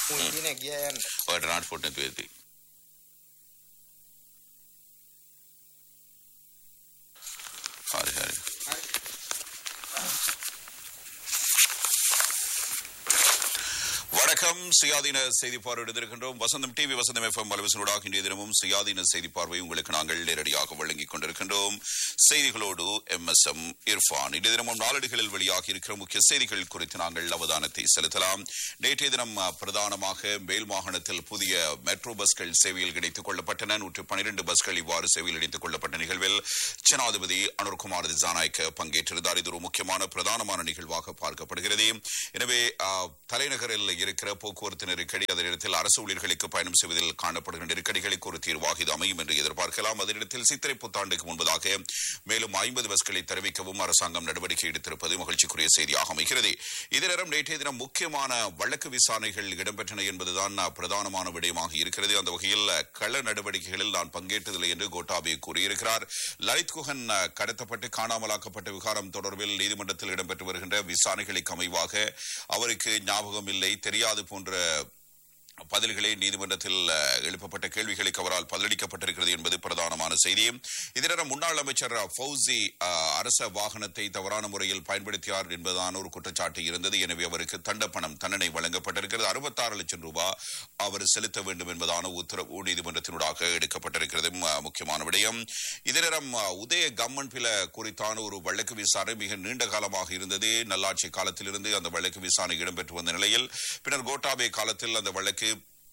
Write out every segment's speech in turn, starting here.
මුල්තින ගියයන් ඔය ට්‍රාන්ස්පෝර්ට් නැතුව ඇති හරි හරි வணக்கம் சுயாதீன செய்தி பார்வை எடுத்திருக்கின்றோம் வசந்தம் டிவி வசந்தம் எஃப்எம் அலுவலூடாக இன்றைய தினமும் சுயாதீன செய்தி பார்வை உங்களுக்கு நாங்கள் நேரடியாக வழங்கிக் கொண்டிருக்கின்றோம் செய்திகளோடு எம் எஸ் எம் இர்ஃபான் இன்றைய தினமும் நாளடிகளில் வெளியாகி இருக்கிற முக்கிய செய்திகள் குறித்து நாங்கள் அவதானத்தை செலுத்தலாம் நேற்றைய தினம் அஹ், பிரதானமாக மேல் மாகாணத்தில் புதிய மெட்ரோ பஸ்கள் சேவையில் இணைத்துக் கொள்ளப்பட்டன நூற்று பனிரெண்டு பஸ்கள் இவ்வாறு சேவையில் இணைத்துக் கொள்ளப்பட்ட நிகழ்வில் ஜனாதிபதி அனுர்குமார் திசாநாயக்க பங்கேற்றிருந்தார் இது ஒரு முக்கியமான பிரதானமான நிகழ்வாக பார்க்கப்படுகிறது எனவே அஹ், தலைநகரில் இருக்கிற போக்குவரத்து நெருக்கடி அதே நேரத்தில் அரசு ஊழியர்களுக்கு பயணம் செய்வதில் காணப்படுகிற நெருக்கடிகளுக்கு ஒரு தீர்வாக இது அமையும் என்று எதிர்பார்க்கலாம் அதே நேரத்தில் சித்திரை புத்தாண்டுக்கு முன்பதாக மேலும் ஐம்பது பஸ்களை தெரிவிக்கவும் அரசாங்கம் நடவடிக்கை எடுத்திருப்பது மகிழ்ச்சிக்குரிய செய்தியாக அமைகிறது இதே நேரம் நேற்றைய தினம் முக்கியமான வழக்கு விசாரணைகள் இடம்பெற்றன என்பதுதான் அஹ், பிரதானமான விடயமாக இருக்கிறது அந்த வகையில் அஹ், கள நடவடிக்கைகளில் நான் பங்கேற்றதில்லை என்று கோட்டாபே கூறியிருக்கிறார் லலித் குஹன் அஹ், கடத்தப்பட்டு காணாமலாக்கப்பட்ட விகாரம் தொடர்பில் நீதிமன்றத்தில் இடம்பெற்று வருகின்ற விசாரணைகளுக்கு அமைவாக அவருக்கு ஞாபகம் இல்லை தெரியாது போன்ற பதில்களே நீதிமன்றத்தில் அஹ், எழுப்பப்பட்ட கேள்விகளுக்கு அவரால் பதிலளிக்கப்பட்டிருக்கிறது என்பது பிரதானமான செய்தி இதர முன்னாள் அமைச்சர் ஃபௌசி அஹ், அரச வாகனத்தை தவறான முறையில் பயன்படுத்தியார் என்பதான ஒரு குற்றச்சாட்டு இருந்தது எனவே அவருக்கு தண்டப்பணம் தண்டனை வழங்கப்பட்டிருக்கிறது அறுபத்தாறு லட்சம் ரூபாய் அவர் செலுத்த வேண்டும் என்பதான உத்தரவு நீதிமன்றத்தினூடாக எடுக்கப்பட்டிருக்கிறது அஹ், முக்கியமான விடயம் இதரம் உதய கம்மன் பில குறித்தான ஒரு வழக்கு விசாரணை மிக நீண்ட காலமாக இருந்தது நல்லாட்சி காலத்திலிருந்து அந்த வழக்கு விசாரணை இடம்பெற்று வந்த நிலையில் பின்னர் கோட்டாபே காலத்தில் அந்த வழக்கு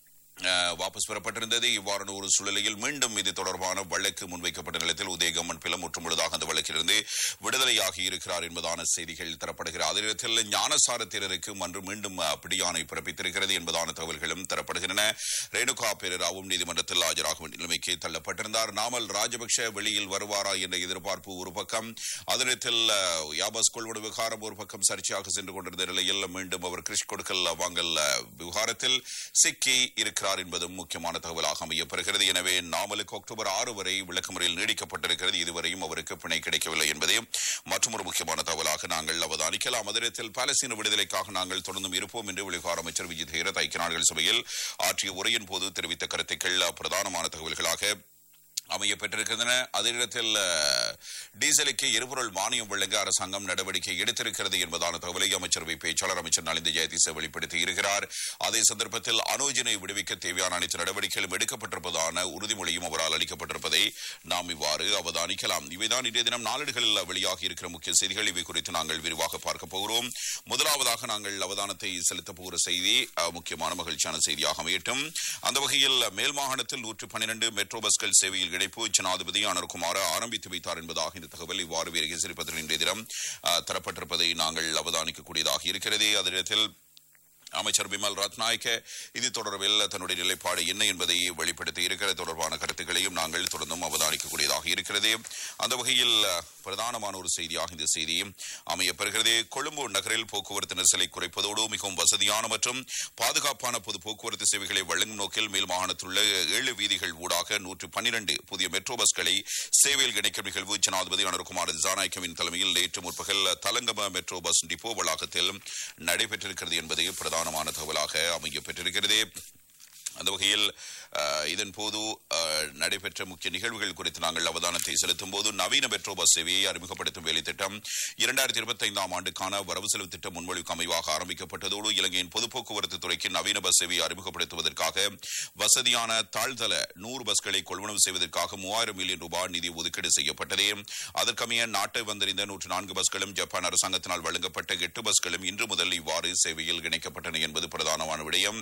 அஹ், வாபஸ் பெறப்பட்டிருந்தது இவ்வாறான ஒரு சூழ்நிலையில் மீண்டும் இது தொடர்பான வழக்கு முன்வைக்கப்பட்ட நிலையத்தில் உதயகம்மன் பிலம் முற்று முழுதாக அந்த வழக்கிலிருந்து விடுதலையாகி இருக்கிறார் என்பதான செய்திகள் தரப்படுகிறது அதே நேரத்தில் ஞானசார தேரருக்கு மன்று மீண்டும் அஹ், பிடியாணை பிறப்பித்திருக்கிறது என்பதான தகவல்களும் தரப்படுகின்றன ரேணுகா பேரராவும் நீதிமன்றத்தில் ஆஜராக வேண்டிய நிலைமைக்கு தள்ளப்பட்டிருந்தார் நாமல் ராஜபக்ஷ வெளியில் வருவாரா என்ற எதிர்பார்ப்பு ஒரு பக்கம் அதே நேரத்தில் அஹ், யாபாஸ் கொள்வன விவகாரம் ஒரு பக்கம் சர்ச்சையாக சென்று கொண்டிருந்த நிலையில் மீண்டும் அவர் கிறிஷ் கொடுக்கல் வாங்கல் அஹ், விவகாரத்தில் சிக்கி இருக்கிறார் என்பதும் முக்கியமான தகவலாக அமையப்பெறுகிறது எனவே நாமலுக்கு அக்டோபர் ஆறு வரை விளக்கமுறையில் நீடிக்கப்பட்டிருக்கிறது இதுவரையும் அவருக்கு பிணை கிடைக்கவில்லை என்பதே மற்றொரு முக்கியமான தகவலாக நாங்கள் அவதானிக்கலாம் அதே நேரத்தில் பாலஸ்தீன விடுதலைக்காக நாங்கள் தொடர்ந்தும் இருப்போம் என்று வெளிவார அமைச்சர் விஜய் ஹேரத் ஐக்கிய நாடுகள் சபையில் ஆற்றிய உரையின் போது தெரிவித்த கருத்துக்கள் அஹ், பிரதானமான தகவல்களாக அமைய பெற்றிருக்கின்றன அதே நேரத்தில் அஹ், டீசலுக்கு எரிபொருள் மானியம் வழங்க அரசாங்கம் நடவடிக்கை எடுத்திருக்கிறது என்பதான தகவலை அமைச்சரவை பேச்சாளர் அமைச்சர் நலிந்த ஜெயதிச வெளிப்படுத்தி இருக்கிறார் அதே சந்தர்ப்பத்தில் அனோஜனை விடுவிக்க தேவையான அனைத்து நடவடிக்கைகளும் எடுக்கப்பட்டிருப்பதான உறுதிமொழியும் அவரால் அளிக்கப்பட்டிருப்பதை நாம் இவ்வாறு அவதானிக்கலாம் இவைதான் இன்றைய தினம் நாளிடுகளில் வெளியாகி இருக்கிற முக்கிய செய்திகள் இவை குறித்து நாங்கள் விரிவாக பார்க்க போகிறோம் முதலாவதாக நாங்கள் அவதானத்தை செலுத்தப் போகிற செய்தி அஹ், முக்கியமான மகிழ்ச்சியான செய்தியாக அமையட்டும் அந்த வகையில் மேல் மாகாணத்தில் நூற்று பன்னிரண்டு மெட்ரோ பஸ்கள் சேவையில் இணைப்பு ஜனாதிபதி அனுர்குமார் ஆரம்பித்து வைத்தார் என்பதாக இந்த தகவல் இவ்வாறு வீரகேசரி இன்றைய தினம் அஹ், தரப்பட்டிருப்பதை நாங்கள் அவதானிக்கக்கூடியதாக இருக்கிறது அதே நேரத்தில் அமைச்சர் பிமல் ரத்நாயக்க இது தொடர்பில் தன்னுடைய நிலைப்பாடு என்ன என்பதை வெளிப்படுத்தி இருக்கிற தொடர்பான கருத்துக்களையும் நாங்கள் தொடர்ந்தும் அவதானிக்கக்கூடியதாக இருக்கிறது அந்த வகையில் அஹ், பிரதானமான ஒரு செய்தியாக இந்த செய்தி அமையப்பெறுகிறது கொழும்பு நகரில் போக்குவரத்து நெரிசலை குறைப்பதோடு மிகவும் வசதியான மற்றும் பாதுகாப்பான பொது போக்குவரத்து சேவைகளை வழங்கும் நோக்கில் மேல் மாகாணத்தில் உள்ள ஏழு வீதிகள் ஊடாக நூற்று பன்னிரண்டு புதிய மெட்ரோ பஸ்களை சேவையில் இணைக்கும் நிகழ்வு ஜனாதிபதி அனுர்குமார் திசாநாயக்கவின் தலைமையில் நேற்று முற்பகல் தலங்கம மெட்ரோ பஸ் டிப்போ வளாகத்தில் நடைபெற்றிருக்கிறது என்பது பிரதானமான தகவலாக அமைய பெற்றிருக்கிறது அந்த வகையில் அஹ், இதன் போது அஹ், நடைபெற்ற முக்கிய நிகழ்வுகள் குறித்து நாங்கள் அவதானத்தை செலுத்தும் போது நவீன மெட்ரோ பஸ் சேவையை அறிமுகப்படுத்தும் வேலை திட்டம் இரண்டாயிரத்தி இருபத்தி ஐந்தாம் ஆண்டுக்கான வரவு செலவு திட்டம் முன்மொழிவுக்கு அமைவாக ஆரம்பிக்கப்பட்டதோடு இலங்கையின் பொது போக்குவரத்து துறைக்கு நவீன பஸ் சேவையை அறிமுகப்படுத்துவதற்காக வசதியான தாழ்தள நூறு பஸ்களை கொள்வனவு செய்வதற்காக மூவாயிரம் மில்லியன் ரூபாய் நிதி ஒதுக்கீடு செய்யப்பட்டது அதற்கமைய நாட்டை வந்தறிந்த நூற்று நான்கு பஸ்களும் ஜப்பான் அரசாங்கத்தினால் வழங்கப்பட்ட எட்டு பஸ்களும் இன்று முதல் இவ்வாறு சேவையில் இணைக்கப்பட்டன என்பது பிரதானமான விடயம்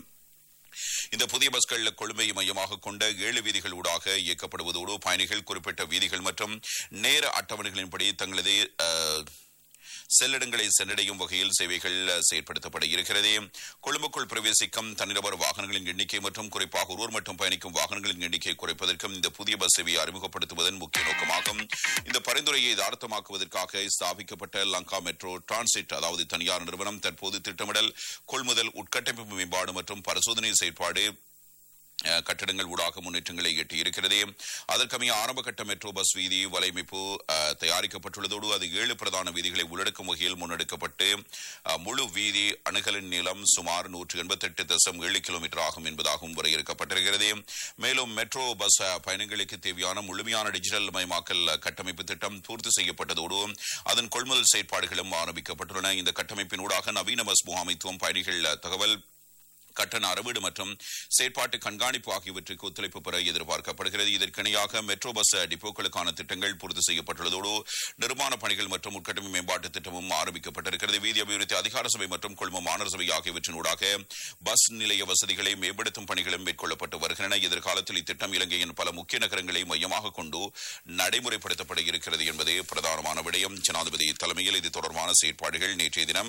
இந்த புதிய பஸ்கள் கொழும்பை மையமாக கொண்ட ஏழு வீதிகள் ஊடாக இயக்கப்படுவதோடு பயணிகள் குறிப்பிட்ட வீதிகள் மற்றும் நேர அட்டவணைகளின்படி தங்களது அஹ், செல்லிடங்களை சென்றடையும் வகையில் சேவைகள் அஹ், செயற்படுத்தப்பட இருக்கிறது கொழும்புக்குள் பிரவேசிக்கும் தனிநபர் வாகனங்களின் எண்ணிக்கை மற்றும் குறிப்பாக ஒருவர் மட்டும் பயணிக்கும் வாகனங்களின் எண்ணிக்கையை குறைப்பதற்கும் இந்த புதிய பஸ் சேவையை அறிமுகப்படுத்துவதன் முக்கிய நோக்கமாகும் இந்த பரிந்துரையை யதார்த்தமாக்குவதற்காக ஸ்தாபிக்கப்பட்ட லங்கா மெட்ரோ டிரான்சிட் அதாவது தனியார் நிறுவனம் தற்போது திட்டமிடல் கொள்முதல் உட்கட்டமைப்பு மேம்பாடு மற்றும் பரிசோதனை செயற்பாடு அஹ், கட்டடங்கள் ஊடாக முன்னேற்றங்களை எட்டியிருக்கிறது அதற்கமைய ஆரம்ப கட்ட மெட்ரோ பஸ் வீதி வலையமைப்பு அஹ், தயாரிக்கப்பட்டுள்ளதோடு அது ஏழு பிரதான வீதிகளை உள்ளடக்கும் வகையில் முன்னெடுக்கப்பட்டு அஹ், முழு வீதி அணுகலின் நீளம் சுமார் நூற்று எண்பத்தெட்டு தசம் ஏழு கிலோமீட்டர் ஆகும் என்பதாகவும் வரையறுக்கப்பட்டிருக்கிறது மேலும் மெட்ரோ பஸ் அஹ், பயணங்களுக்கு தேவையான முழுமையான டிஜிட்டல் மயமாக்கல் கட்டமைப்பு திட்டம் பூர்த்தி செய்யப்பட்டதோடு அதன் கொள்முதல் செயற்பாடுகளும் ஆரம்பிக்கப்பட்டுள்ளன இந்த கட்டமைப்பின் ஊடாக நவீன பஸ் முகாமைத்துவம் பயணிகள் தகவல் கட்டண அறவீடு மற்றும் செயற்பாட்டு கண்காணிப்பு ஆகியவற்றுக்கு ஒத்துழைப்பு பெற எதிர்பார்க்கப்படுகிறது இதற்கிணையாக மெட்ரோ பஸ் டிப்போக்களுக்கான திட்டங்கள் பூர்த்தி செய்யப்பட்டுள்ளதோடு நிர்மாண பணிகள் மற்றும் உட்கட்டமை மேம்பாட்டு திட்டமும் ஆரம்பிக்கப்பட்டிருக்கிறது வீதி அபிவிருத்தி அதிகார சபை மற்றும் கொள்ம மாநகர சபை ஆகியவற்றின் ஊடாக பஸ் நிலைய வசதிகளை மேம்படுத்தும் பணிகளும் மேற்கொள்ளப்பட்டு வருகின்றன எதிர்காலத்தில் இத்திட்டம் இலங்கையின் பல முக்கிய நகரங்களை மையமாக கொண்டு நடைமுறைப்படுத்தப்பட இருக்கிறது என்பது பிரதானமான விடயம் ஜனாதிபதி தலைமையில் இது தொடர்பான செயற்பாடுகள் நேற்றைய தினம்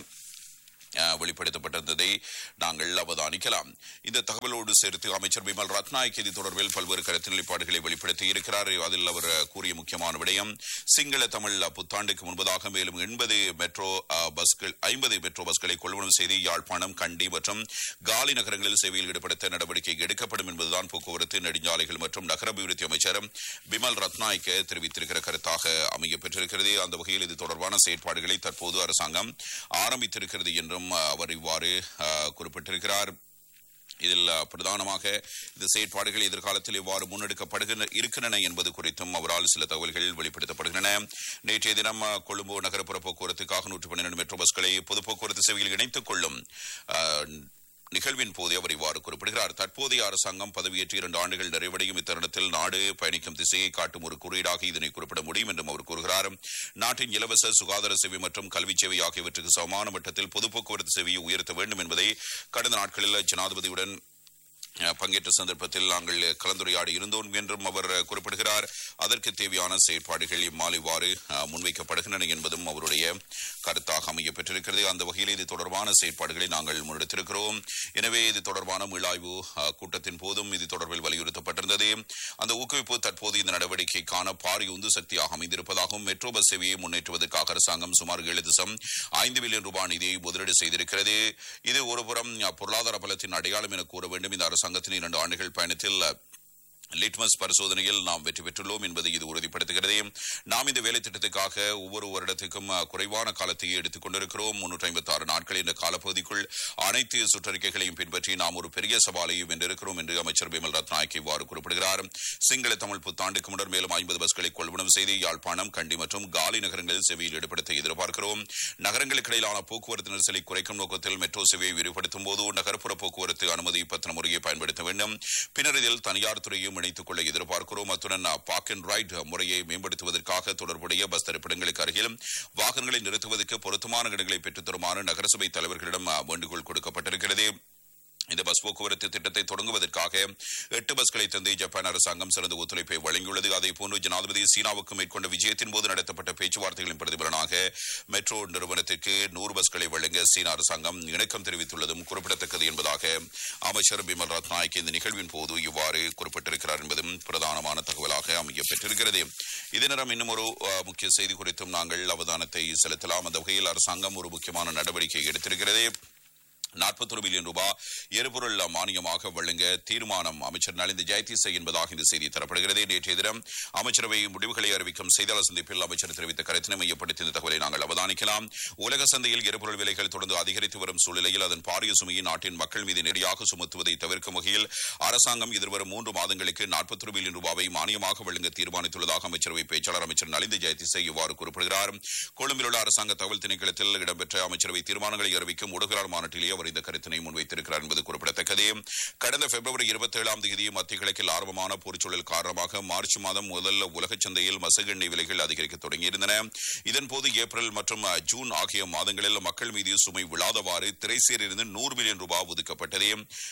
அஹ், வெளிப்படுத்தப்பட்டிருந்ததை நாங்கள் அவதானிக்கலாம் இந்த தகவலோடு சேர்த்து அமைச்சர் பிமல் ரத்நாயக் இது தொடர்பில் பல்வேறு கருத்து நிலைப்பாடுகளை வெளிப்படுத்தி இருக்கிறார் அதில் அவர் அஹ், கூறிய முக்கியமான விடயம் சிங்கள தமிழ் புத்தாண்டுக்கு முன்பதாக மேலும் எண்பது மெட்ரோ அஹ், பஸ்கள் ஐம்பது மெட்ரோ பஸ்களை கொள்வனம் செய்து யாழ்ப்பாணம் கண்டி மற்றும் காலி நகரங்களில் சேவையில் ஈடுபடுத்த நடவடிக்கை எடுக்கப்படும் என்பதுதான் போக்குவரத்து நெடுஞ்சாலைகள் மற்றும் நகர அபிவிருத்தி அமைச்சர் பிமல் ரத்நாயக்க தெரிவித்திருக்கிற கருத்தாக அமைய பெற்றிருக்கிறது அந்த வகையில் இது தொடர்பான செயற்பாடுகளை தற்போது அரசாங்கம் ஆரம்பித்திருக்கிறது என்றும் அஹ், அவர் இவ்வாறு அஹ், குறிப்பிட்டிருக்கிறார் இதில் அஹ், பிரதானமாக இந்த செயற்பாடுகள் எதிர்காலத்தில் எவ்வாறு முன்னெடுக்கப்படுகின்ற இருக்கின்றன என்பது குறித்தும் அவரால் சில தகவல்கள் வெளிப்படுத்தப்படுகின்றன நேற்றைய தினம் அஹ், கொழும்பு நகரப்புற போக்குவரத்துக்காக நூற்று பன்னிரண்டு மெட்ரோ பஸ்களை பொது போக்குவரத்து சேவையில் இணைத்துக் கொள்ளும் அஹ், நிகழ்வின் போதே அவர் இவ்வாறு குறிப்பிடுகிறார் தற்போதைய அரசாங்கம் பதவியேற்று இரண்டு ஆண்டுகள் நிறைவடையும் இத்தருணத்தில் நாடு பயணிக்கும் திசையை காட்டும் ஒரு குறியீடாக இதனை குறிப்பிட முடியும் என்றும் அவர் கூறுகிறார் நாட்டின் இலவச சுகாதார சேவை மற்றும் கல்வி சேவை ஆகியவற்றுக்கு சமமான மட்டத்தில் பொது போக்குவரத்து சேவையை உயர்த்த வேண்டும் என்பதை கடந்த நாட்களில் ஜனாதிபதியுடன் அஹ், பங்கேற்ற சந்தர்ப்பத்தில் நாங்கள் கலந்துரையாடி இருந்தோம் என்றும் அவர் அஹ், குறிப்பிடுகிறார் அதற்கு தேவையான செயற்பாடுகள் இம்மால் இவ்வாறு அஹ், முன்வைக்கப்படுகின்றன என்பதும் அவருடைய கருத்தாக அமைய பெற்றிருக்கிறது அந்த வகையில் இது தொடர்பான செயற்பாடுகளை நாங்கள் முன்னெடுத்திருக்கிறோம் எனவே இது தொடர்பான மீளாய்வு அஹ், கூட்டத்தின் போதும் இது தொடர்பில் வலியுறுத்தப்பட்டிருந்தது அந்த ஊக்குவிப்பு தற்போது இந்த நடவடிக்கைக்கான பாரிய உந்து சக்தியாக அமைந்திருப்பதாகவும் மெட்ரோ பஸ் சேவையை முன்னேற்றுவதற்காக அரசாங்கம் சுமார் ஏழு தசம் ஐந்து பில்லியன் ரூபாய் நிதியை முதலீடு செய்திருக்கிறது இது ஒருபுறம் அஹ், பொருளாதார பலத்தின் அடையாளம் என கூற வேண்டும் இந்த அரசாங்கத்தின் இரண்டு ஆண்டுகள் பயணத்தில் அஹ், லிட்மஸ் பரிசோதனையில் நாம் வெற்றி பெற்றுள்ளோம் என்பதை இது உறுதிப்படுத்துகிறது நாம் இந்த வேலை திட்டத்துக்காக ஒவ்வொரு வருடத்துக்கும் அஹ், குறைவான காலத்தை எடுத்துக் கொண்டிருக்கிறோம் முன்னூற்றி ஐம்பத்தி ஆறு நாட்கள் என்ற காலப்பகுதிக்குள் அனைத்து சுற்றறிக்கைகளையும் பின்பற்றி நாம் ஒரு பெரிய சவாலை வென்றிருக்கிறோம் என்று அமைச்சர் பிமல் ரத்நாயக் இவ்வாறு குறிப்பிடுகிறார் சிங்கள தமிழ் புத்தாண்டுக்கு முன்னர் மேலும் ஐம்பது பஸ்களை கொள்வனம் செய்து யாழ்ப்பாணம் கண்டி மற்றும் காலி நகரங்களில் சேவையில் ஈடுபடுத்த எதிர்பார்க்கிறோம் நகரங்களுக்கு இடையிலான போக்குவரத்து நெரிசலை குறைக்கும் நோக்கத்தில் மெட்ரோ சேவையை விரிவுபடுத்தும் போது நகர்ப்புற போக்குவரத்து அனுமதி பத்திர முறையை பயன்படுத்த வேண்டும் பின்னர் இதில் தனியார் துறையும் இணைத்துக் கொள்ள எதிர்பார்க்கிறோம் அத்துடன் பார்க் அண்ட் ரைட் முறையை மேம்படுத்துவதற்காக தொடர்புடைய பஸ் தரிப்பிடங்களுக்கு அருகில் வாகனங்களை நிறுத்துவதற்கு பொருத்தமான இடங்களை பெற்றுத் தருமாறு நகரசபை தலைவர்களிடம் அஹ், வேண்டுகோள் கொடுக்கப்பட்டிருக்கிறது இந்த பஸ் போக்குவரத்து திட்டத்தை தொடங்குவதற்காக எட்டு பஸ்களை தந்து ஜப்பான் அரசாங்கம் சிறந்த ஒத்துழைப்பை வழங்கியுள்ளது அதே போன்று ஜனாதிபதி சீனாவுக்கு மேற்கொண்ட விஜயத்தின் போது நடத்தப்பட்ட பேச்சுவார்த்தைகளின் பிரதிபலனாக மெட்ரோ நிறுவனத்திற்கு நூறு பஸ்களை வழங்க சீன அரசாங்கம் இணக்கம் தெரிவித்துள்ளதும் குறிப்பிடத்தக்கது என்பதாக அமைச்சர் பிமல் ரத்நாயக் இந்த நிகழ்வின் போது இவ்வாறு குறிப்பிட்டிருக்கிறார் என்பதும் பிரதானமான தகவலாக அமைய பெற்றிருக்கிறது இதே நேரம் இன்னும் ஒரு அஹ், முக்கிய செய்தி குறித்தும் நாங்கள் அவதானத்தை செலுத்தலாம் அந்த வகையில் அரசாங்கம் ஒரு முக்கியமான நடவடிக்கை எடுத்திருக்கிறது நாற்பத்தொரு பில்லியன் ரூபாய் எரிபொருள் மானியமாக வழங்க தீர்மானம் அமைச்சர் நலிந்த ஜெயதீச என்பதாக இந்த செய்தி தரப்படுகிறது நேற்றைய தினம் அமைச்சரவை முடிவுகளை அறிவிக்கும் செய்தியாளர் சந்திப்பில் அமைச்சர் தெரிவித்த கருத்தினை மையப்படுத்தி இந்த தகவலை நாங்கள் அவதானிக்கலாம் உலக சந்தையில் எரிபொருள் விலைகள் தொடர்ந்து அதிகரித்து வரும் சூழ்நிலையில் அதன் பாரிய சுமையை நாட்டின் மக்கள் மீது நெறியாக சுமத்துவதை தவிர்க்கும் வகையில் அரசாங்கம் எதிர்வரும் மூன்று மாதங்களுக்கு நாற்பத்தொரு பில்லியன் ரூபாவை மானியமாக வழங்க தீர்மானித்துள்ளதாக அமைச்சரவை பேச்சாளர் அமைச்சர் நலிந்த ஜெயதிசை இவ்வாறு குறிப்பிடுகிறார் கொழும்பில் உள்ள அரசாங்க தகவல் திணைக்களத்தில் இடம்பெற்ற அமைச்சரவை தீர்மானங்களை அறிவிக்கும் ஊடகவியலாளர் மாநாட்டிலேயே அவர் இந்த கருத்தினை முன்வைத்திருக்கிறார் என்பது குறிப்பிடத்தக்கது கடந்த பிப்ரவரி இருபத்தி ஏழாம் தேதி மத்திய கிழக்கில் ஆரம்பமான போர்ச்சூழல் காரணமாக மார்ச் மாதம் முதல் உலக சந்தையில் மசகு எண்ணெய் விலைகள் அதிகரிக்க தொடங்கியிருந்தன இதன்போது ஏப்ரல் மற்றும் அஹ், ஜூன் ஆகிய மாதங்களில் மக்கள் மீது சுமை விழாதவாறு திரைசேரிலிருந்து நூறு மில்லியன் ரூபாய் ஒதுக்கப்பட்டது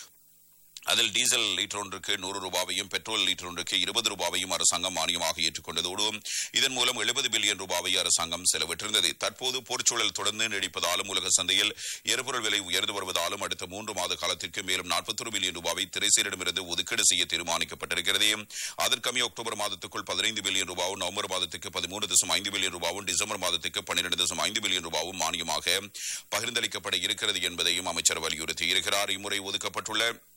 அதில் டீசல் லீட்டர் ஒன்றுக்கு நூறு ரூபாவையும் பெட்ரோல் லீட்டர் ஒன்றுக்கு இருபது ரூபாவையும் அரசாங்கம் மானியமாக ஏற்றுக்கொண்டதோடு இதன் மூலம் எழுபது பில்லியன் ரூபாவை அரசாங்கம் செலவிட்டிருந்தது தற்போது போர்ச்சூழல் தொடர்ந்து நீடிப்பதாலும் உலக சந்தையில் எரிபொருள் விலை உயர்ந்து வருவதாலும் அடுத்த மூன்று மாத காலத்திற்கு மேலும் நாற்பத்தொரு பில்லியன் ரூபாவை திரைசீரிடமிருந்து ஒதுக்கீடு செய்ய தீர்மானிக்கப்பட்டிருக்கிறது அதற்கமைய அக்டோபர் மாதத்துக்குள் பதினைந்து பில்லியன் ரூபாவும் நவம்பர் மாதத்துக்கு பதிமூன்று தசம் ஐந்து பில்லியன் ரூபாவும் டிசம்பர் மாதத்துக்கு பன்னிரண்டு தசம் ஐந்து பில்லியன் ரூபாவும் மானியமாக பகிர்ந்தளிக்கப்பட இருக்கிறது என்பதையும் அமைச்சர் வலியுறுத்தியிருக்கிறார் இம்முறை ஒதுக்கப்பட்டுள்ள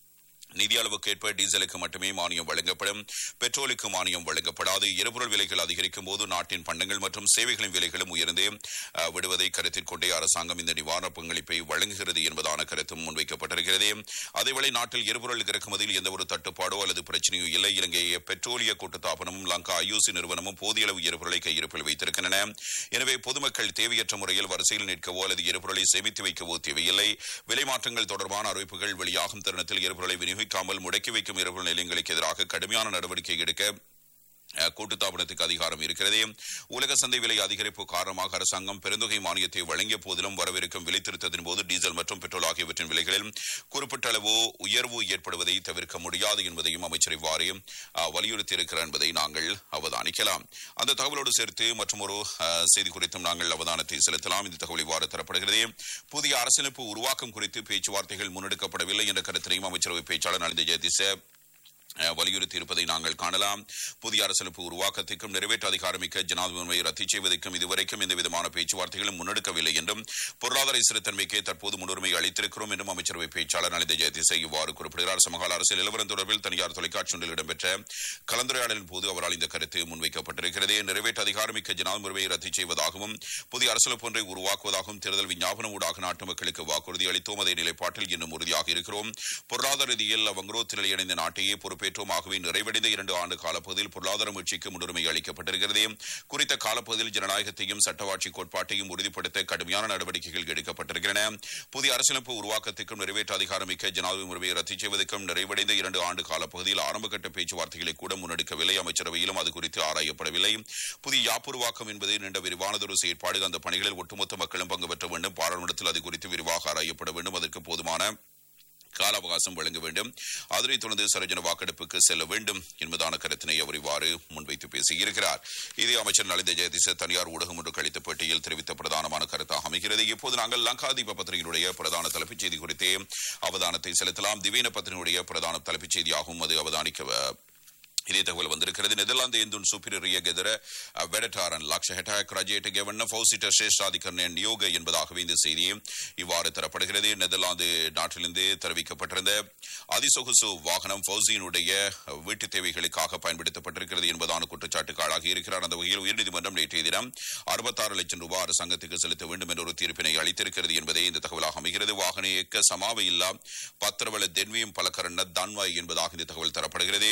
நிதி அளவுக்கேற்ப டீசலுக்கு மட்டுமே மானியம் வழங்கப்படும் பெட்ரோலுக்கு மானியம் வழங்கப்படாது எரிபொருள் விலைகள் அதிகரிக்கும் போது நாட்டின் பண்டங்கள் மற்றும் சேவைகளின் விலைகளும் உயர்ந்து அஹ், விடுவதை கருத்தில் கொண்டே அரசாங்கம் இந்த நிவாரண பங்களிப்பை வழங்குகிறது என்பதான கருத்தும் முன்வைக்கப்பட்டிருக்கிறது அதேவேளை நாட்டில் எரிபொருள் இறக்குமதியில் எந்தவொரு தட்டுப்பாடோ அல்லது பிரச்சனையோ இல்லை இலங்கை பெட்ரோலிய கூட்டுத்தாபனமும் லங்கா ஐயூசி நிறுவனமும் போதிய அளவு எரிபொருளை கையிருப்பில் வைத்திருக்கின்றன எனவே பொதுமக்கள் தேவையற்ற முறையில் வரிசையில் நிற்கவோ அல்லது எரிபொருளை சேமித்து வைக்கவோ தேவையில்லை விலை மாற்றங்கள் தொடர்பான அறிவிப்புகள் வெளியாகும் தருணத்தில் எரிபொருளை விநியோகிக்காமல் முடக்கி வைக்கும் எரிபொருள் நிலையங்களுக்கு எதிராக கடுமையான நடவடிக்கை எடுக்க அஹ், கூட்டுத்தாபனத்துக்கு அதிகாரம் இருக்கிறது உலக சந்தை விலை அதிகரிப்பு காரணமாக அரசாங்கம் பெருந்தொகை மானியத்தை வழங்கிய போதிலும் வரவிருக்கும் விலை திருத்தத்தின் போது டீசல் மற்றும் பெட்ரோல் ஆகியவற்றின் விலைகளில் குறிப்பிட்ட அளவு உயர்வு ஏற்படுவதை தவிர்க்க முடியாது என்பதையும் அமைச்சர் இவ்வாறு அஹ், வலியுறுத்தியிருக்கிறார் என்பதை நாங்கள் அவதானிக்கலாம் அந்த தகவலோடு சேர்த்து மற்றும் ஒரு செய்தி குறித்தும் நாங்கள் அவதானத்தை செலுத்தலாம் இந்த தகவல் இவ்வாறு தரப்படுகிறது புதிய அரசியலமைப்பு உருவாக்கம் குறித்து பேச்சுவார்த்தைகள் முன்னெடுக்கப்படவில்லை என்ற கருத்தினையும் அமைச்சரவை பேச்சாளர் நலிந்த ஜெயதிச அஹ், வலியுறுத்தி இருப்பதை நாங்கள் காணலாம் புதிய அரசமைப்பு உருவாக்கத்திற்கும் நிறைவேற்று அதிகாரமிக்க ஜனாதிபதியை ரத்து செய்வதற்கும் இதுவரைக்கும் எந்த விதமான பேச்சுவார்த்தைகளும் முன்னெடுக்கவில்லை என்றும் பொருளாதார ஸ்திரத்தன்மைக்கே தற்போது முன்னுரிமை அளித்திருக்கிறோம் என்றும் அமைச்சரவை பேச்சாளர் நலிந்த ஜெயதிசை இவ்வாறு குறிப்பிடுகிறார் சமகால அரசியல் நிலவரம் தொடர்பில் தனியார் தொலைக்காட்சி ஒன்றில் இடம்பெற்ற கலந்துரையாடலின் போது அவரால் இந்த கருத்து முன்வைக்கப்பட்டிருக்கிறது நிறைவேற்று அதிகாரமிக்க ஜனாதிபதியை ரத்து செய்வதாகவும் புதிய அரசியலமைப்பு ஒன்றை உருவாக்குவதாகவும் தேர்தல் விஞ்ஞாபனம் ஊடாக நாட்டு மக்களுக்கு வாக்குறுதி அளித்தோம் அதே நிலைப்பாட்டில் இன்னும் உறுதியாக இருக்கிறோம் பொருளாதார ரீதியில் வங்குரோத்து நிலையடைந்த நாட்டையே பொறுப்பேற்றோம் ஆகவே நிறைவடைந்த இரண்டு ஆண்டு காலப்பகுதியில் பொருளாதார முயற்சிக்கு முன்னுரிமை அளிக்கப்பட்டிருக்கிறது குறித்த காலப்பகுதியில் ஜனநாயகத்தையும் சட்டவாட்சி கோட்பாட்டையும் உறுதிப்படுத்த கடுமையான நடவடிக்கைகள் எடுக்கப்பட்டிருக்கின்றன புதிய அரசியலமைப்பு உருவாக்கத்திற்கும் நிறைவேற்று அதிகாரமிக்க ஜனாதிபதி முறையை ரத்து செய்வதற்கும் நிறைவடைந்த இரண்டு ஆண்டு காலப்பகுதியில் ஆரம்பகட்ட பேச்சுவார்த்தைகளை கூட முன்னெடுக்கவில்லை அமைச்சரவையிலும் அது குறித்து ஆராயப்படவில்லை புதிய யாப்புருவாக்கம் என்பது நீண்ட விரிவானதொரு செயற்பாடு அந்த பணிகளில் ஒட்டுமொத்த மக்களும் பங்கு பெற்ற வேண்டும் பாராளுமன்றத்தில் அது குறித்து விரிவாக ஆராயப்பட வேண்டும் அதற்கு போதுமான கால அவகாசம் வழங்க வேண்டும் அதனைத் தொடர்ந்து சரோஜன வாக்கெடுப்புக்கு செல்ல வேண்டும் என்பதான கருத்தினை அவர் இவ்வாறு முன்வைத்து பேசியிருக்கிறார் இது அமைச்சர் நலிந்த ஜெயதிச தனியார் ஊடகம் ஒன்று அளித்த பேட்டியில் தெரிவித்த பிரதானமான கருத்தாக அமைகிறது இப்போது நாங்கள் லங்காதீப பத்திரிகையினுடைய பிரதான தலைப்புச் செய்தி குறித்தே அவதானத்தை செலுத்தலாம் திவீன பத்திரிகையினுடைய பிரதான தலைப்புச் செய்தியாகவும் அது அவதானிக்க இதே தகவல் வந்திருக்கிறது நெதர்லாந்து இந்துன் சுப்பீரியர் ಗೆದರ வெடட்டாரன் லக்ஷ ஹெட்டாக் ரஜேட் கெவன் ஃபௌசிட்ட சிரேஷ்டாதிகரன் நியோக என்பதாகவே இந்த செய்தி இவ்வாறு தரப்படுகிறது நெதர்லாந்து நாட்டிலிருந்து தெரிவிக்கப்பட்டிருந்த அதிசொகுசு வாகனம் ஃபௌசியினுடைய வீட்டு தேவைகளுக்காக பயன்படுத்தப்பட்டிருக்கிறது என்பதான குற்றச்சாட்டுக்கு ஆளாகி இருக்கிறார் அந்த வகையில் உயர்நீதிமன்றம் நேற்றைய தினம் அறுபத்தாறு லட்சம் ரூபாய் அரசாங்கத்துக்கு செலுத்த வேண்டும் என்ற ஒரு தீர்ப்பினை அளித்திருக்கிறது என்பதே இந்த தகவலாக அமைகிறது வாகன இயக்க சமாவை இல்லா பத்திரவள தென்வியம் பலகரண்ண தன்வாய் என்பதாக இந்த தகவல் தரப்படுகிறது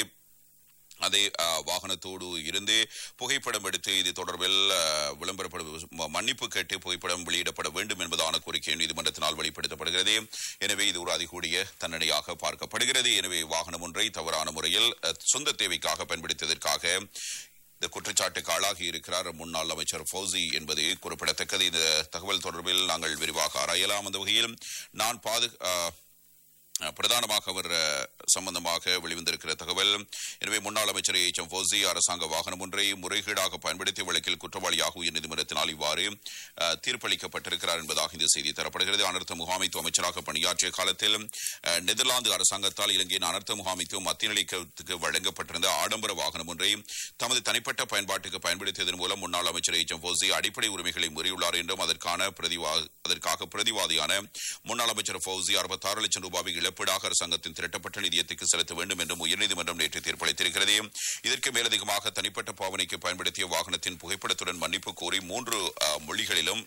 அதே அஹ், வாகனத்தோடு இருந்து புகைப்படம் எடுத்து இது தொடர்பில் அஹ், விளம்பரப்பட ம- மன்னிப்பு கேட்டு புகைப்படம் வெளியிடப்பட வேண்டும் என்பதான கோரிக்கை நீதிமன்றத்தினால் வெளிப்படுத்தப்படுகிறது எனவே இது ஒரு அதிகூடிய தண்டனையாக பார்க்கப்படுகிறது எனவே வாகனம் ஒன்றை தவறான முறையில் அஹ், சொந்த தேவைக்காக பயன்படுத்தியதற்காக இந்த குற்றச்சாட்டுக்கு ஆளாகி இருக்கிறார் முன்னாள் அமைச்சர் ஃபௌசி என்பது குறிப்பிடத்தக்கது இந்த தகவல் தொடர்பில் நாங்கள் விரிவாக ஆராயலாம் அந்த வகையில் நான் பாது அஹ், அஹ், பிரதானமாக அவர் அஹ், சம்பந்தமாக வெளிவந்திருக்கிற தகவல் எனவே முன்னாள் அமைச்சர் எச் எம் ஃபௌசி அரசாங்க வாகனம் ஒன்றை முறைகேடாக பயன்படுத்திய வழக்கில் குற்றவாளியாக உயர்நீதிமன்றத்தினால் இவ்வாறு அஹ், தீர்ப்பளிக்கப்பட்டிருக்கிறார் என்பதாக இந்த செய்தி தரப்படுகிறது அனர்த்த முகாமைத்துவ அமைச்சராக பணியாற்றிய காலத்தில் அஹ், நெதர்லாந்து அரசாங்கத்தால் இலங்கையின் அனர்த்த முகாமைத்துவம் மத்திய நிலையத்துக்கு வழங்கப்பட்டிருந்த ஆடம்பர வாகனம் ஒன்றை தமது தனிப்பட்ட பயன்பாட்டுக்கு பயன்படுத்தியதன் மூலம் முன்னாள் அமைச்சர் எச் எம் ஃபௌசி அடிப்படை உரிமைகளை மீறியுள்ளார் என்றும் அதற்கான பிரதிவா அதற்காக பிரதிவாதியான முன்னாள் அமைச்சர் ஃபௌசி அறுபத்தாறு லட்சம் ரூபாய் இழப்பீடாக அரசாங்கத்தின் திரட்டப்பட்ட நிதியத்துக்கு செலுத்த வேண்டும் என்றும் உயர்நீதிமன்றம் நேற்று தீர்ப்பளித்திருக்கிறது இதற்கு மேலதிகமாக தனிப்பட்ட பாவனைக்கு பயன்படுத்திய வாகனத்தின் புகைப்படத்துடன் மன்னிப்பு கோரி மூன்று அஹ், மொழிகளிலும்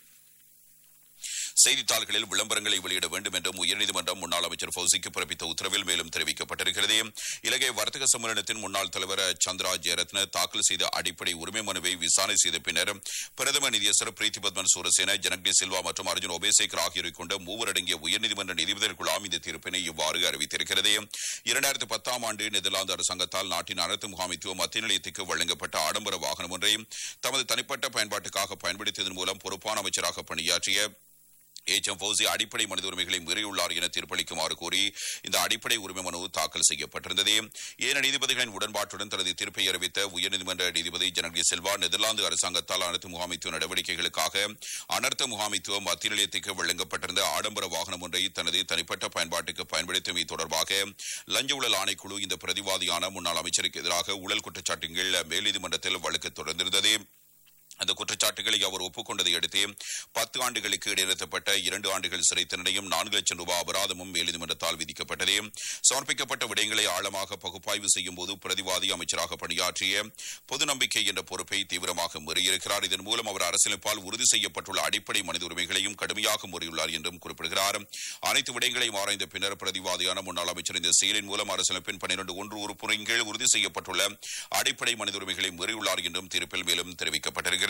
செய்தித்தாள்களில் விளம்பரங்களை வெளியிட வேண்டும் என்றும் உயர்நீதிமன்றம் முன்னாள் அமைச்சர் ஃபௌசிக்கு பிறப்பித்த உத்தரவில் மேலும் தெரிவிக்கப்பட்டிருக்கிறது இலங்கை வர்த்தக சம்மேளனத்தின் முன்னாள் தலைவர் சந்திரா ஜெயரத்ன தாக்கல் செய்த அடிப்படை உரிமை மனுவை விசாரணை செய்த பின்னர் பிரதம நிதியரசர் பிரீத்தி பத்மன் சூரசேன ஜனக்னி சில்வா மற்றும் அர்ஜுன் ஒபேசேகர் ஆகியோரை கொண்ட மூவர் அடங்கிய உயர்நீதிமன்ற நீதிபதிகள் குழாம் இந்த தீர்ப்பினை இவ்வாறு அறிவித்திருக்கிறது இரண்டாயிரத்து பத்தாம் ஆண்டு நெதர்லாந்து அரசாங்கத்தால் நாட்டின் அனைத்து முகாமைத்துவ மத்திய நிலையத்துக்கு வழங்கப்பட்ட ஆடம்பர வாகனம் ஒன்றை தமது தனிப்பட்ட பயன்பாட்டுக்காக பயன்படுத்தியதன் மூலம் பொறுப்பான அமைச்சராக பணியாற்றிய எச் எம் ஃபௌசி அடிப்படை மனித உரிமைகளை மீறியுள்ளார் என தீர்ப்பளிக்குமாறு கோரி இந்த அடிப்படை உரிமை மனு தாக்கல் செய்யப்பட்டிருந்தது ஏன நீதிபதிகளின் உடன்பாட்டுடன் தனது தீர்ப்பை அறிவித்த உயர்நீதிமன்ற நீதிபதி ஜனகி செல்வா நெதர்லாந்து அரசாங்கத்தால் அனைத்து முகாமைத்துவ நடவடிக்கைகளுக்காக அனர்த்த முகாமைத்துவ மத்திய நிலையத்துக்கு வழங்கப்பட்டிருந்த ஆடம்பர வாகனம் ஒன்றை தனது தனிப்பட்ட பயன்பாட்டுக்கு பயன்படுத்தியமை தொடர்பாக லஞ்ச ஊழல் ஆணைக்குழு இந்த பிரதிவாதியான முன்னாள் அமைச்சருக்கு எதிராக ஊழல் குற்றச்சாட்டுகள் மேல் நீதிமன்றத்தில் வழக்கு தொடர்ந்திருந்தது அந்த குற்றச்சாட்டுகளை அவர் ஒப்புக்கொண்டதை அடுத்து பத்து ஆண்டுகளுக்கு இடைநிறுத்தப்பட்ட இரண்டு ஆண்டுகள் சிறை தண்டனையும் நான்கு லட்சம் ரூபாய் அபராதமும் மேல்நீதிமன்றத்தால் விதிக்கப்பட்டது சமர்ப்பிக்கப்பட்ட விடயங்களை ஆழமாக பகுப்பாய்வு செய்யும் போது பிரதிவாதி அமைச்சராக பணியாற்றிய பொது நம்பிக்கை என்ற பொறுப்பை தீவிரமாக மீறியிருக்கிறார் இதன் மூலம் அவர் அரசியலமைப்பால் உறுதி செய்யப்பட்டுள்ள அடிப்படை மனித உரிமைகளையும் கடுமையாக மீறியுள்ளார் என்றும் குறிப்பிடுகிறார் அனைத்து விடயங்களையும் ஆராய்ந்த பின்னர் பிரதிவாதியான முன்னாள் அமைச்சர் இந்த செயலின் மூலம் அரசியலமைப்பின் பன்னிரண்டு ஒன்று உறுப்புரின் கீழ் உறுதி செய்யப்பட்டுள்ள அடிப்படை மனித உரிமைகளை மீறியுள்ளார் என்றும் தீர்ப்பில் மேலும் தெரிவிக்கப்பட்டிருக்கிறது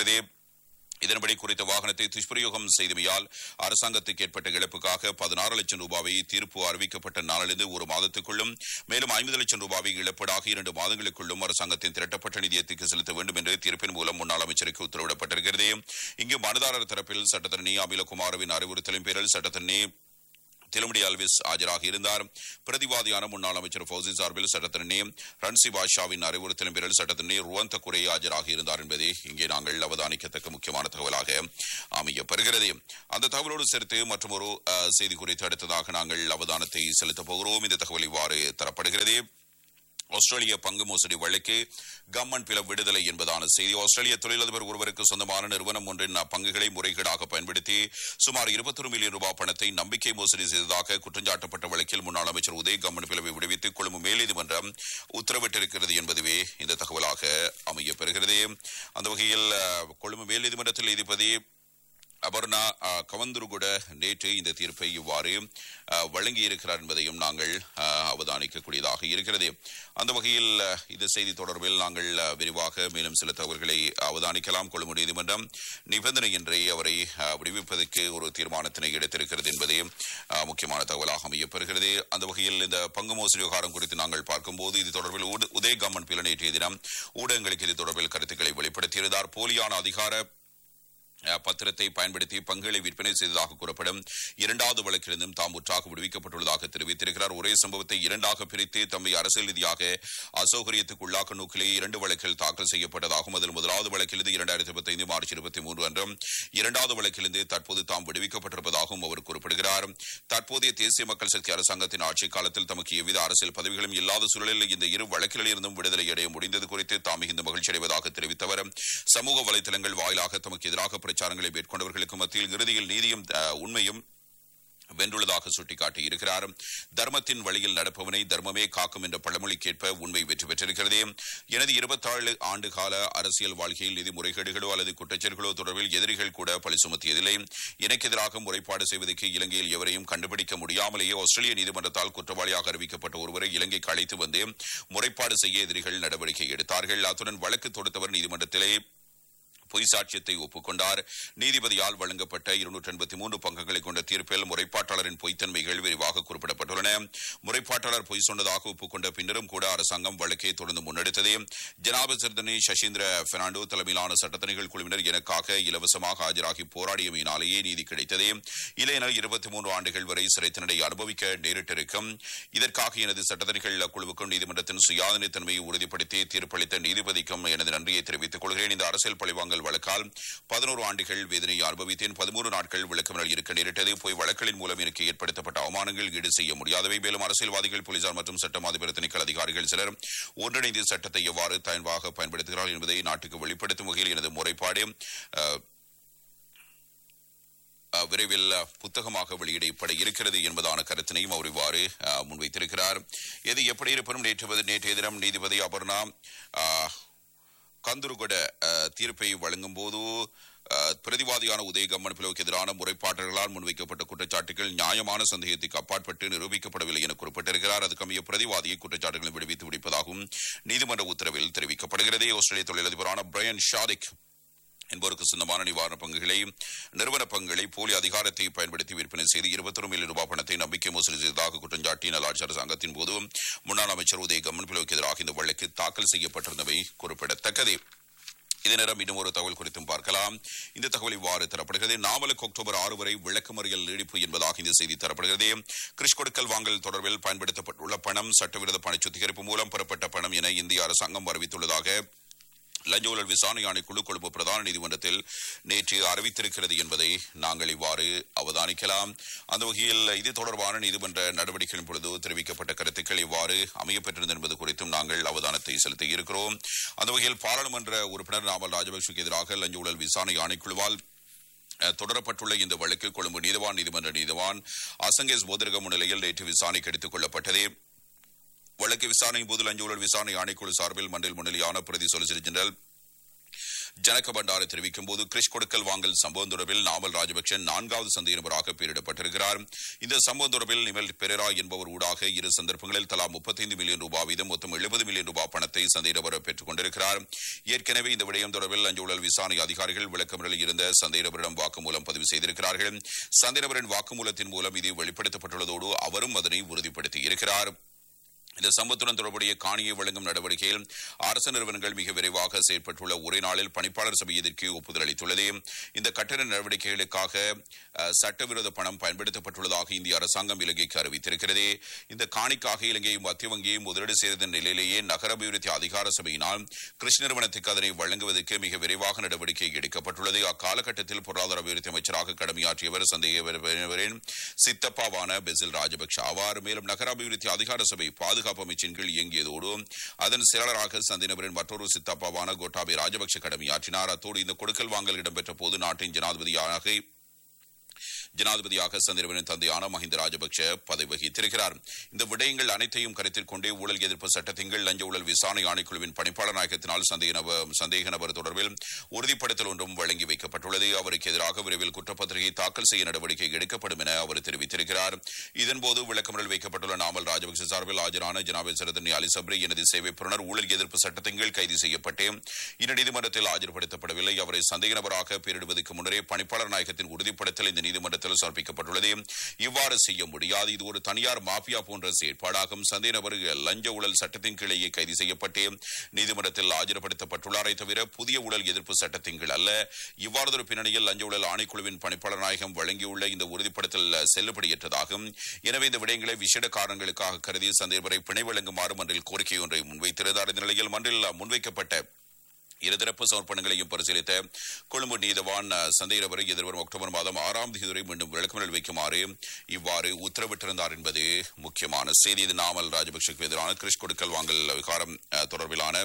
இதன்படி குறித்த வாகனத்தை துஷ்பிரயோகம் செய்தமையால் அரசாங்கத்துக்கு ஏற்பட்ட இழப்புக்காக பதினாறு லட்சம் ரூபாவை தீர்ப்பு அறிவிக்கப்பட்ட நாளிலிருந்து ஒரு மாதத்துக்குள்ளும் மேலும் ஐம்பது லட்சம் ரூபாவை இழப்பீடாக இரண்டு மாதங்களுக்குள்ளும் அரசாங்கத்தின் திரட்டப்பட்ட நிதியத்துக்கு செலுத்த வேண்டும் என்று தீர்ப்பின் மூலம் முன்னாள் அமைச்சருக்கு உத்தரவிடப்பட்டிருக்கிறது இங்கு மனுதாரர் தரப்பில் சட்டத்தரணி அமிலகுமாரவின் அறிவுறுத்தலின் பேரில் சட்டத்தரணி திலுமடி அல்விஸ் ஆஜராக இருந்தார் பிரதிவாதியான முன்னாள் அமைச்சர் ஃபௌசி சார்பில் சட்டத்தரணி ரன்சி பாஷாவின் அறிவுறுத்தலின் பேரில் சட்டத்தரணி ருவந்த குரே ஆஜராக இருந்தார் என்பதே இங்கே நாங்கள் அவதானிக்கத்தக்க முக்கியமான தகவலாக அமையப்பெறுகிறது அந்த தகவலோடு சேர்த்து மற்றொரு அஹ், செய்தி குறித்து அடுத்ததாக நாங்கள் அவதானத்தை செலுத்தப் போகிறோம் இந்த தகவல் இவ்வாறு தரப்படுகிறது ஆஸ்திரேலிய பங்கு மோசடி வழக்கு கம்மன் பிள விடுதலை என்பதான செய்தி ஆஸ்திரேலிய தொழிலதிபர் ஒருவருக்கு சொந்தமான நிறுவனம் ஒன்றின் பங்குகளை முறைகேடாக பயன்படுத்தி சுமார் இருபத்தொரு மில்லியன் ரூபாய் பணத்தை நம்பிக்கை மோசடி செய்ததாக குற்றஞ்சாட்டப்பட்ட வழக்கில் முன்னாள் அமைச்சர் உதய் கம்மன் பிளவை விடுவித்து கொழும்பு மேல்நீதிமன்றம் உத்தரவிட்டிருக்கிறது என்பதுவே இந்த தகவலாக அமையப்பெறுகிறது அந்த வகையில் அஹ், கொழும்பு மேல்நீதிமன்றத்தில் நீதிபதி அபர்ணா அஹ், கவந்துருகுட நேற்று இந்த தீர்ப்பை இவ்வாறு அஹ், வழங்கியிருக்கிறார் என்பதையும் நாங்கள் அஹ், அவதானிக்கக்கூடியதாக இருக்கிறது அந்த வகையில் அஹ், இந்த செய்தி தொடர்பில் நாங்கள் அஹ், விரிவாக மேலும் சில தகவல்களை அவதானிக்கலாம் கொள்ளும் நீதிமன்றம் நிபந்தனையின்றி அவரை அஹ், விடுவிப்பதற்கு ஒரு தீர்மானத்தினை எடுத்திருக்கிறது என்பதே அஹ், முக்கியமான தகவலாக அமையப்பெறுகிறது அந்த வகையில் இந்த பங்கு மோசடி விவகாரம் குறித்து நாங்கள் பார்க்கும்போது இது தொடர்பில் உத- உதய் கம்மன் பிள்ளை நேற்றைய தினம் ஊடகங்களுக்கு இது தொடர்பில் கருத்துக்களை வெளிப்படுத்தியிருந்தார் போலியான அதிகார அஹ், பத்திரத்தை பயன்படுத்தி பங்குகளை விற்பனை செய்ததாக கூறப்படும் இரண்டாவது வழக்கிலிருந்தும் தாம் முற்றாக விடுவிக்கப்பட்டுள்ளதாக தெரிவித்திருக்கிறார் ஒரே சம்பவத்தை இரண்டாக பிரித்து தம்மை அரசியல் ரீதியாக அசௌகரியத்துக்கு உள்ளாக்க நோக்கிலே இரண்டு வழக்கில் தாக்கல் செய்யப்பட்டதாகவும் அதில் முதலாவது வழக்கிலிருந்து இரண்டாயிரத்தி இருபத்தைந்து மார்ச் இருபத்தி மூன்று அன்றும் இரண்டாவது வழக்கிலிருந்து தற்போது தாம் விடுவிக்கப்பட்டிருப்பதாகவும் அவர் குறிப்பிடுகிறார் தற்போதைய தேசிய மக்கள் சக்தி அரசாங்கத்தின் ஆட்சிக் காலத்தில் தமக்கு எவ்வித அரசியல் பதவிகளும் இல்லாத சூழலில் இந்த இரு வழக்குகளிலிருந்தும் விடுதலை அடைய முடிந்தது குறித்து தாம் மிகுந்த மகிழ்ச்சி அடைவதாக தெரிவித்தவர் சமூக வலைதளங்கள் வாயிலாக தமக்கு எதிராக பிரச்சாரங்களை மேற்கொண்டவர்களுக்கு மத்தியில் இறுதியில் நீதியும் அஹ், உண்மையும் வென்றுள்ளதாக சுட்டிக்காட்டியிருக்கிறார் தர்மத்தின் வழியில் நடப்பவனை தர்மமே காக்கும் என்ற பழமொழிக்கேற்ப உண்மை வெற்றி பெற்றிருக்கிறது எனது இருபத்தாறு ஆண்டு கால அரசியல் வாழ்க்கையில் நிதி முறைகேடுகளோ அல்லது குற்றச்செயல்களோ தொடர்பில் எதிரிகள் கூட பழி சுமத்தியதில்லை எனக்கு எதிராக முறைப்பாடு செய்வதற்கு இலங்கையில் எவரையும் கண்டுபிடிக்க முடியாமலேயே ஆஸ்திரேலிய நீதிமன்றத்தால் குற்றவாளியாக அறிவிக்கப்பட்ட ஒருவரை இலங்கைக்கு அழைத்து வந்து முறைப்பாடு செய்ய எதிரிகள் நடவடிக்கை எடுத்தார்கள் அத்துடன் வழக்கு தொடுத்தவர் நீதிமன்றத்திலே பொய் சாட்சியத்தை ஒப்புக்கொண்டார் நீதிபதியால் வழங்கப்பட்ட இருநூற்றி எண்பத்தி மூன்று பங்குகளை கொண்ட தீர்ப்பில் முறைப்பாட்டாளரின் பொய்த்தன்மைகள் விரிவாக குறிப்பிடப்பட்டுள்ளன முறைப்பாட்டாளர் பொய் சொன்னதாக ஒப்புக்கொண்ட பின்னரும் கூட அரசாங்கம் வழக்கை தொடர்ந்து முன்னெடுத்தது ஜனாபசர்தனி சசீந்திர பெர்னாண்டோ தலைமையிலான சட்டத்தணிகள் குழுவினர் எனக்காக இலவசமாக ஆஜராகி போராடியமையினாலேயே நீதி கிடைத்தது இல்லையெனில் இருபத்தி மூன்று ஆண்டுகள் வரை சிறை தண்டனை அனுபவிக்க நேரிட்டிருக்கும் இதற்காக எனது சட்டத்தணிகள் குழுவுக்கும் நீதிமன்றத்தின் சுயாதீனத்தன்மையை உறுதிப்படுத்தி தீர்ப்பளித்த நீதிபதிக்கும் எனது நன்றியை தெரிவித்துக் கொள்கிறேன் இந்த அரசியல் பழிவாங்கல் வழக்கால் பதினோரு ஆண்டுகள் வேதனையை அனுபவித்தேன் பதிமூன்று நாட்கள் விளக்கமில் இருக்க நேரிட்டது போய் வழக்குகளின் மூலம் எனக்கு ஏற்படுத்தப்பட்ட அவமானங்கள் ஈடு செய்ய முடியாதவை மேலும் அரசியல்வாதிகள் போலீசார் மற்றும் சட்டம் அதிபர் திணைக்கள அதிகாரிகள் சிலர் ஒன்றிணைந்து சட்டத்தை எவ்வாறு தயவாக பயன்படுத்துகிறார்கள் என்பதை நாட்டுக்கு வெளிப்படுத்தும் வகையில் எனது முறைப்பாடு அஹ், அஹ், விரைவில் அஹ், புத்தகமாக வெளியிடப்பட இருக்கிறது என்பதான கருத்தினையும் அவர் இவ்வாறு அஹ், முன்வைத்திருக்கிறார் எது எப்படி இருப்பினும் நேற்று நேற்றைய தினம் நீதிபதி அபர்ணா அஹ், கந்துருகொட அஹ், தீர்ப்பை வழங்கும் போது அஹ், பிரதிவாதியான உதயகம்மன் பிளவுக்கு எதிரான முறைப்பாட்டர்களால் முன்வைக்கப்பட்ட குற்றச்சாட்டுகள் நியாயமான சந்தேகத்துக்கு அப்பாற்பட்டு நிரூபிக்கப்படவில்லை என குறிப்பிட்டிருக்கிறார் அதுக்கமைய பிரதிவாதியை குற்றச்சாட்டுகளை விடுவித்து விடுப்பதாகவும் நீதிமன்ற உத்தரவில் தெரிவிக்கப்படுகிறது ஆஸ்திரேலிய தொழிலதிபரான பிரையன் ஷாதிக் என்பவருக்கு சொந்தமான நிவாரண பங்குகளை நிறுவன பங்குகளை போலி அதிகாரத்தை பயன்படுத்தி விற்பனை செய்து இருபத்தொரு மில்லியன் ரூபாய் பணத்தை நம்பிக்கை மோசடி செய்ததாக குற்றஞ்சாட்டி நல்லாட்சி அரசாங்கத்தின் போது முன்னாள் அமைச்சர் உதய கம்மன் பிளவுக்கு எதிராக இந்த வழக்கு தாக்கல் செய்யப்பட்டிருந்தவை குறிப்பிடத்தக்கது இதே நேரம் இன்னும் ஒரு தகவல் குறித்தும் பார்க்கலாம் இந்த தகவல் இவ்வாறு தரப்படுகிறது நாவலுக்கு அக்டோபர் ஆறு வரை விளக்குமறியல் நீடிப்பு என்பதாக இந்த செய்தி தரப்படுகிறது கிறிஸ் கொடுக்கல் வாங்கல் தொடர்பில் பயன்படுத்தப்பட்டுள்ள பணம் சட்டவிரோத பண சுத்திகரிப்பு மூலம் பெறப்பட்ட பணம் என இந்திய அரசாங்கம் அறிவித்துள்ளதாக லஞ்ச ஊழல் விசாரணை ஆணைக்குழு கொழும்பு பிரதான நீதிமன்றத்தில் நேற்று அறிவித்திருக்கிறது என்பதை நாங்கள் இவ்வாறு அவதானிக்கலாம் அந்த வகையில் இது தொடர்பான நீதிமன்ற நடவடிக்கைகளின் பொழுது தெரிவிக்கப்பட்ட கருத்துக்கள் இவ்வாறு அமையப்பெற்றிருந்தது என்பது குறித்தும் நாங்கள் அவதானத்தை செலுத்தி இருக்கிறோம் அந்த வகையில் பாராளுமன்ற உறுப்பினர் நாமல் ராஜபக்சேக்கு எதிராக லஞ்ச ஊழல் விசாரணை ஆணைக்குழுவால் அஹ், தொடரப்பட்டுள்ள இந்த வழக்கு கொழும்பு நீதவான் நீதிமன்ற நீதவான் அசங்கேஸ் போதரக முன்னிலையில் நேற்று விசாரணைக்கு எடுத்துக் கொள்ளப்பட்டது வழக்கு விசாரணையின் போது லஞ்ச ஊழல் விசாரணை ஆணைக்குழு சார்பில் மண்டல் முன்னிலையான பிரதி சொலிசிட்டர் ஜெனரல் ஜனக பண்டார தெரிவிக்கும் போது கிரிஷ் கொடுக்கல் வாங்கல் சம்பவம் தொடர்பில் நாமல் ராஜபக்ஷ நான்காவது சந்தேக நபராக பெயரிடப்பட்டிருக்கிறார் இந்த சம்பவம் தொடர்பில் நிமல் பெரேரா என்பவர் ஊடாக இரு சந்தர்ப்பங்களில் தலா முப்பத்தைந்து மில்லியன் ரூபாய் வீதம் மொத்தம் எழுபது மில்லியன் ரூபாய் பணத்தை சந்தேக நபர் பெற்றுக் கொண்டிருக்கிறார் ஏற்கனவே இந்த விடயம் தொடர்பில் லஞ்ச ஊழல் விசாரணை அதிகாரிகள் விளக்கமறில் இருந்த சந்தேக நபரிடம் வாக்குமூலம் பதிவு செய்திருக்கிறார்கள் சந்தேக நபரின் வாக்குமூலத்தின் மூலம் இது வெளிப்படுத்தப்பட்டுள்ளதோடு அவரும் அதனை உறுதிப்படுத்தியிருக்கிறார் இந்த சம்பவத்துடன் தொடர்புடைய காணியை வழங்கும் நடவடிக்கையில் அரசு நிறுவனங்கள் மிக விரைவாக செயற்பட்டுள்ள ஒரே நாளில் பணிப்பாளர் சபை இதற்கு ஒப்புதல் அளித்துள்ளது இந்த கட்டண நடவடிக்கைகளுக்காக அஹ், சட்டவிரோத பணம் பயன்படுத்தப்பட்டுள்ளதாக இந்திய அரசாங்கம் இலங்கைக்கு அறிவித்திருக்கிறது இந்த காணிக்காக இலங்கையும் மத்திய வங்கியும் முதலீடு செய்த நிலையிலேயே நகர அபிவிருத்தி அதிகார சபையினால் கிருஷ்ண நிறுவனத்துக்கு அதனை வழங்குவதற்கு மிக விரைவாக நடவடிக்கை எடுக்கப்பட்டுள்ளது அக்காலகட்டத்தில் பொருளாதார அபிவிருத்தி அமைச்சராக கடமையாற்றியவர் சந்தேகவரின் சித்தப்பாவான பெசில் ராஜபக்ஷ ஆவார் மேலும் நகர அபிவிருத்தி அதிகார சபை பாதுகாப்பு அமைச்சின் கீழ் இயங்கியதோடு அதன் செயலாளராக சந்தினவரின் மற்றொரு சித்தப்பாவான கோட்டாபே ராஜபக்ஷ கடமையாற்றினார் அத்தோடு இந்த கொடுக்கல் வாங்கல் இடம்பெற்ற போது நாட்டின் ஜனாதிபதியாக ஜனாதிபதியாக சந்திரவனின் தந்தையான மஹிந்த ராஜபக்ஷ பதவி வகித்திருக்கிறார் இந்த விடயங்கள் அனைத்தையும் கருத்தில் கொண்டே ஊழல் எதிர்ப்பு சட்டத்தின் கீழ் லஞ்ச ஊழல் விசாரணை ஆணைக்குழுவின் பணிப்பாளர் நாயகத்தினால் சந்தேக நபர் சந்தேக நபர் தொடர்பில் உறுதிப்படுத்தல் ஒன்றும் வழங்கி வைக்கப்பட்டுள்ளது அவருக்கு எதிராக விரைவில் குற்றப்பத்திரிகை தாக்கல் செய்ய நடவடிக்கை எடுக்கப்படும் என அவர் தெரிவித்திருக்கிறார் இதன்போது விளக்கமறில் வைக்கப்பட்டுள்ள நாமல் ராஜபக்ஷ சார்பில் ஆஜரான ஜனாபதி சரதனி அலி சப்ரி எனது சேவை புறனர் ஊழல் எதிர்ப்பு சட்டத்தின் கீழ் கைது செய்யப்பட்டு இந்த நீதிமன்றத்தில் ஆஜர்படுத்தப்படவில்லை அவரை சந்தேக நபராக பெயரிடுவதற்கு முன்னரே பணிப்பாளர் நாயகத்தின் உறுதிப்படுத்தல் இந்த நீதிமன்றத்தில் சமர்ப்பிக்கப்பட்டுள்ளது இவ்வாறு செய்ய முடியாது இது ஒரு தனியார் மாஃபியா போன்ற செயற்பாடாகும் சந்தேக நபர் லஞ்ச ஊழல் சட்டத்தின் கீழேயே கைது செய்யப்பட்டு நீதிமன்றத்தில் ஆஜர்படுத்தப்பட்டுள்ளாரே தவிர புதிய ஊழல் எதிர்ப்பு சட்டத்தின் கீழ் அல்ல இவ்வாறு பின்னணியில் லஞ்ச ஊழல் ஆணைக்குழுவின் பணிப்பாளர் நாயகம் வழங்கியுள்ள இந்த உறுதிப்படுத்தல் செல்லுபடியற்றதாகும் எனவே இந்த விடயங்களை விசேட காரணங்களுக்காக கருதி சந்தேகரை பிணை வழங்குமாறு மன்றில் கோரிக்கை ஒன்றை முன்வைத்திருந்தார் இந்த நிலையில் மன்றில் முன்வைக்கப்பட்ட இருதரப்பு சமர்ப்பணங்களையும் பரிசீலித்த கொழும்பு நீதவான் அஹ், சந்தேகவரை எதிர்வரும் அக்டோபர் மாதம் ஆறாம் தேதி வரை மீண்டும் விளக்கமறியல் வைக்குமாறு இவ்வாறு உத்தரவிட்டிருந்தார் என்பது முக்கியமான செய்தி இது நாமல் ராஜபக்சேக்கு எதிரான கிறிஸ் கொடுக்கல் வாங்கல் விவகாரம் அஹ், தொடர்பிலான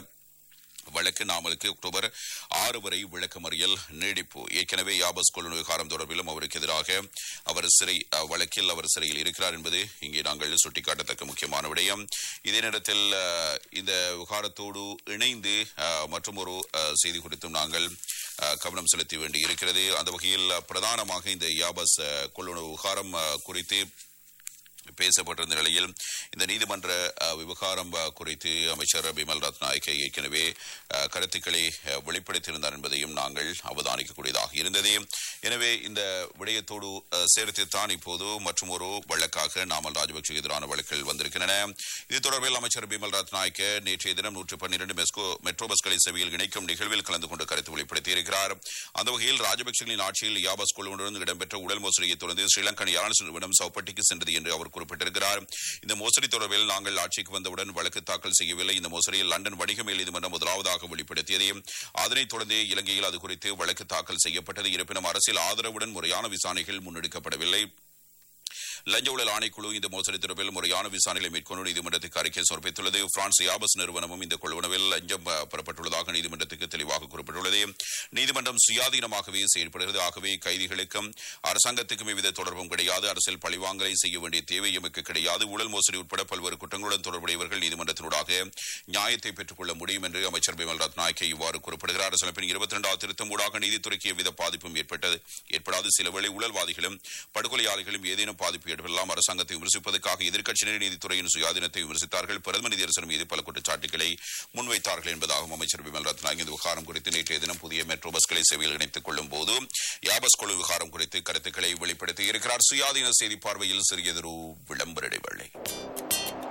வழக்கு நாமலுக்கு அக்டோபர் ஆறு வரை விளக்கமறியல் நீடிப்பு ஏற்கனவே யாபஸ் கொள்ளும் விவகாரம் தொடர்பிலும் அவருக்கு எதிராக அவர் சிறை அஹ், வழக்கில் அவர் சிறையில் இருக்கிறார் என்பது இங்கே நாங்கள் சுட்டிக்காட்டத்தக்க முக்கியமான விடயம் இதே நேரத்தில் அஹ், இந்த விவகாரத்தோடு இணைந்து மற்றும் ஒரு செய்தி குறித்தும் நாங்கள் அஹ், கவனம் செலுத்த வேண்டி இருக்கிறது அந்த வகையில் அஹ், பிரதானமாக இந்த யாபஸ் அஹ், கொள்ளுணர்வு விவகாரம் அஹ், குறித்து பேசப்பட்டிருந்த நிலையில் இந்த நீதிமன்ற அஹ், விவகாரம் அஹ், குறித்து அமைச்சர் பிமல் ரத்நாயக்க ஏற்கனவே அஹ், கருத்துக்களை அஹ், வெளிப்படுத்தியிருந்தார் என்பதையும் நாங்கள் அவதானிக்கக்கூடியதாக இருந்தது எனவே இந்த விடயத்தோடு அஹ், சேர்த்துத்தான் இப்போது மற்றும் ஒரு வழக்காக நாமல் ராஜபக்சே எதிரான வழக்குகள் வந்திருக்கின்றன இது தொடர்பில் அமைச்சர் பிமல் ரத்நாயக்க நேற்றைய தினம் நூற்று பன்னிரண்டு மெஸ்கோ மெட்ரோ பஸ்களை செவியில் இணைக்கும் நிகழ்வில் கலந்து கொண்டு கருத்து வெளிப்படுத்தியிருக்கிறார் அந்த வகையில் ராஜபக்சேகளின் ஆட்சியில் யாபாஸ் குழுவுடன் இடம்பெற்ற உடல் மோசடியை தொடர்ந்து ஸ்ரீலங்கன் ஏர்லைன்ஸ் நிறுவனம் சௌப்பட்டிக்கு சென்றது என்று அவர் குறிப்பிட்டிருக்கிறார் இந்த மோசடி தொடர்பில் நாங்கள் ஆட்சிக்கு வந்தவுடன் வழக்கு தாக்கல் செய்யவில்லை இந்த மோசடியில் லண்டன் வணிக மேல் நீதிமன்றம் முதலாவதாக வெளிப்படுத்தியது அதனைத் தொடர்ந்து இலங்கையில் அது குறித்து வழக்கு தாக்கல் செய்யப்பட்டது இருப்பினும் அரசியல் ஆதரவுடன் முறையான விசாரணைகள் முன்னெடுக்கப்படவில்லை லஞ்ச ஊழல் ஆணைக்குழு இந்த மோசடி தொடர்பில் முறையான விசாரணைகளை மேற்கொண்டு நீதிமன்றத்துக்கு அறிக்கை சமர்ப்பித்துள்ளது பிரான்ஸ் யாபஸ் நிறுவனமும் இந்த கொள்வனவில் லஞ்சம் அஹ், பெறப்பட்டுள்ளதாக நீதிமன்றத்துக்கு தெளிவாக குறிப்பிட்டுள்ளது நீதிமன்றம் சுயாதீனமாகவே செயல்படுகிறது ஆகவே கைதிகளுக்கும் அரசாங்கத்துக்கும் எவ்வித தொடர்பும் கிடையாது அரசியல் பழிவாங்கலை செய்ய வேண்டிய தேவை எமக்கு கிடையாது ஊழல் மோசடி உட்பட பல்வேறு குற்றங்களுடன் தொடர்புடையவர்கள் நீதிமன்றத்தினூடாக நியாயத்தை பெற்றுக் கொள்ள முடியும் என்று அமைச்சர் பிமல் ரத்நாயக்கே இவ்வாறு குறிப்பிடுகிறார் அரசியலமைப்பின் இருபத்தி இரண்டாவது திருத்தம் ஊடாக நீதித்துறைக்கு எவ்வித பாதிப்பும் ஏற்பட்டது ஏற்படாது சில வேளை ஊழல்வாதிகளும் படுகொலையாளிகளும் ஏதேனும் பாதிப்பு ஏற்படலாம் அரசாங்கத்தை விமர்சிப்பதற்காக எதிர்க்கட்சியினர் நீதித்துறையின் சுயாதீனத்தை விமர்சித்தார்கள் பிரதம நீதியரசர் மீது பல குற்றச்சாட்டுகளை முன்வைத்தார்கள் என்பதாகவும் அமைச்சர் விமல் ரத்நாயக் இந்த விவகாரம் குறித்து நேற்றைய தினம் புதிய மெட்ரோ பஸ்களை சேவையில் இணைத்துக் கொள்ளும் போது யாபஸ் குழு விவகாரம் குறித்து கருத்துக்களை வெளிப்படுத்தி இருக்கிறார் சுயாதீன செய்தி பார்வையில் சிறியதொரு விளம்பர இடைவேளை